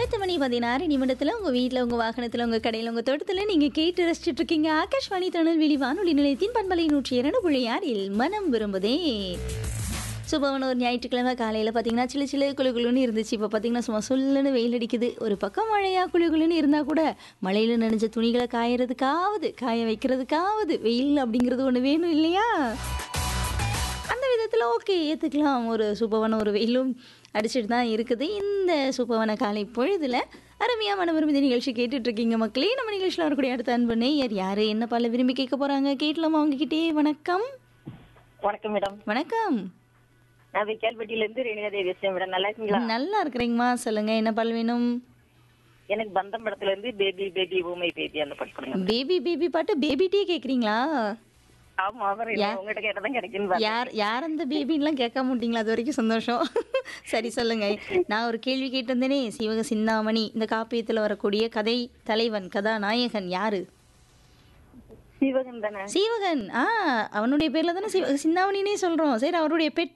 பத்து மணி பதினாறு நிமிடத்தில் உங்கள் வீட்டில் உங்கள் வாகனத்தில் உங்கள் கடையில் உங்கள் தோட்டத்தில் நீங்கள் கேட்டு ரசிச்சுட்டு இருக்கீங்க ஆகாஷ்வாணி திருநெல்வேலி வானொலி நிலையத்தின் பண்பலை நூற்றி இரண்டு புள்ளி ஆறில் மனம் விரும்புதே சுபவன ஒரு ஞாயிற்றுக்கிழமை காலையில் பார்த்தீங்கன்னா சிலு சிலு குளு குளுன்னு இருந்துச்சு இப்போ பார்த்தீங்கன்னா சும்மா சொல்லுன்னு வெயில் அடிக்குது ஒரு பக்கம் மழையா குளு குளுன்னு இருந்தால் கூட மழையில் நனைஞ்ச துணிகளை காயறதுக்காவது காய வைக்கிறதுக்காவது வெயில் அப்படிங்கிறது ஒன்று வேணும் இல்லையா அந்த விதத்தில் ஓகே ஏற்றுக்கலாம் ஒரு சூப்பரான ஒரு வெயிலும் அடிச்சிட்டு தான் இருக்குது இந்த சூப்பரான காலை பொழுதில் அருமையாக மன விரும்பி நிகழ்ச்சி கேட்டுட்டு இருக்கீங்க மக்களே நம்ம நிகழ்ச்சியில் வரக்கூடிய அடுத்த அன்பு நேயர் யார் என்ன பால விரும்பி கேட்க போகிறாங்க கேட்கலாமா அவங்ககிட்டே வணக்கம் வணக்கம் மேடம் வணக்கம் நான் விக்கால்பட்டியில இருந்து ரேணுகா தேவி பேசுறேன் மேடம் நல்லா இருக்கீங்களா நல்லா இருக்கிறீங்கம்மா சொல்லுங்க என்ன பால் வேணும் எனக்கு பந்தம் படத்துல இருந்து பேபி பேபி ஊமை பேபி அந்த பாட்டு கொடுங்க பேபி பேபி பாட்டு பேபி டீ கேட்குறீங்களா ஆமா அவர் இல்ல, உங்ககிட்ட கேட்டதான் கிடைக்குன்னு பார்த்தேன். யார் யார் அந்த பேபின்லாம் கேட்காம மாட்டீங்களா அது வரைக்கும் சந்தோஷம் சரி சொல்லுங்க நான் ஒரு கேள்வி கேட்டிருந்தேனே சிவக சிந்தாமணி இந்த காப்பியத்தில் வரக்கூடிய கதை தலைவன் கதாநாயகன் யாரு சிவகன் தானே சீவகன் ஆ அவனுடைய பேர்ல தானே சிவ சிந்தாமணினே சொல்றோம் சரி அவருடைய பெட்